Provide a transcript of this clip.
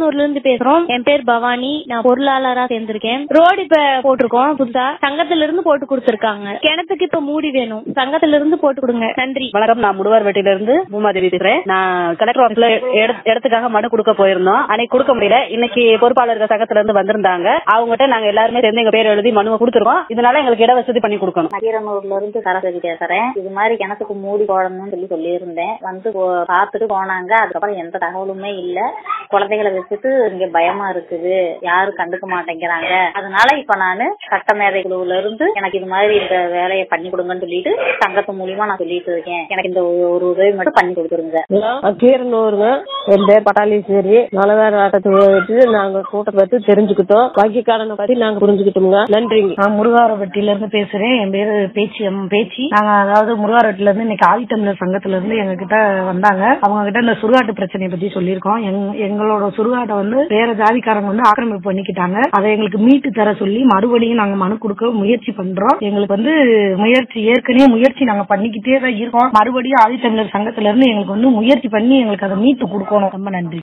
கீரனூர்ல இருந்து பேசுறோம் என் பேர் பவானி நான் பொருளாளரா சேர்ந்திருக்கேன் ரோடு இப்ப போட்டிருக்கோம் புதுசா சங்கத்துல இருந்து போட்டு கொடுத்திருக்காங்க கிணத்துக்கு இப்ப மூடி வேணும் சங்கத்துல இருந்து போட்டு கொடுங்க நன்றி வணக்கம் நான் முடுவார்பேட்டையில இருந்து பூமாதேவி பேசுறேன் நான் கலெக்டர் ஆஃபீஸ்ல இடத்- இடத்துக்காக மனு கொடுக்க போயிருந்தோம் அன்னைக்கு கொடுக்க முடியல இன்னைக்கு பொறுப்பாளர்கள் சங்கத்துல இருந்து வந்திருந்தாங்க அவங்ககிட்ட நாங்க எல்லாருமே சேர்ந்து எங்க பேர் எழுதி மனுவை கொடுத்துருக்கோம் இதனால எங்களுக்கு இட வசதி பண்ணி கொடுக்கணும் நகீரனூர்ல இருந்து சரஸ்வதி பேசுறேன் இது மாதிரி கிணத்துக்கு மூடி போடணும்னு சொல்லி சொல்லியிருந்தேன் வந்து போ- பார்த்துட்டு போனாங்க அதுக்கப்புறம் எந்த தகவலுமே இல்ல குழந்தைகளை வச்சுட்டு இங்க பயமா இருக்குது யாரும் கண்டுக்க மாட்டேங்கிறாங்க அதனால இப்ப நானு சட்ட மேதை குழுவுல இருந்து எனக்கு இது மாதிரி இந்த வேலையை பண்ணி கொடுங்கன்னு சொல்லிட்டு சங்கத்து மூலியமா நான் சொல்லிட்டு இருக்கேன் எனக்கு இந்த ஒரு- ஒரு உதவி மட்டும் பண்ணி கொடுத்துருங்க கீரனூருங்க என் பேர் பட்டாளீஸ்வரி நலவேற ஆட்டத்தை வச்சு நாங்க கூட்டத்தை பத்தி தெரிஞ்சுக்கிட்டோம் வங்கி கடனை பத்தி நாங்க புரிஞ்சுக்கிட்டோங்க நன்றிங்க நான் முருகாரப்பட்டியில இருந்து பேசுறேன் என் பேரு பேச்சி அம் பேச்சி நாங்க அதாவது முருகாரப்பட்டில இருந்து இன்னைக்கு ஆதித்தமிழர் சங்கத்துல இருந்து எங்க கிட்ட வந்தாங்க அவங்க கிட்ட இந்த சுடுகாட்டு பிரச்சனையை பத்தி சொல்லியிருக்கோம் எங்க- எங்களோட சுடுகாட்டை வந்து வேற ஜாதிக்காரங்க வந்து ஆக்கிரமிப்பு பண்ணிக்கிட்டாங்க அதை எங்களுக்கு மீட்டு தர சொல்லி மறுபடியும் நாங்க மனு கொடுக்க முயற்சி பண்றோம் எங்களுக்கு வந்து முயற்சி ஏற்கனவே முயற்சி நாங்க பண்ணிக்கிட்டே தான் இருக்கோம் மறுபடியும் ஆதித்தமிழர் சங்கத்துல இருந்து எங்களுக்கு வந்து முயற்சி பண்ணி எங்களுக்கு அதை மீட்டு கொடுக்கணும் ரொம்ப நன்றி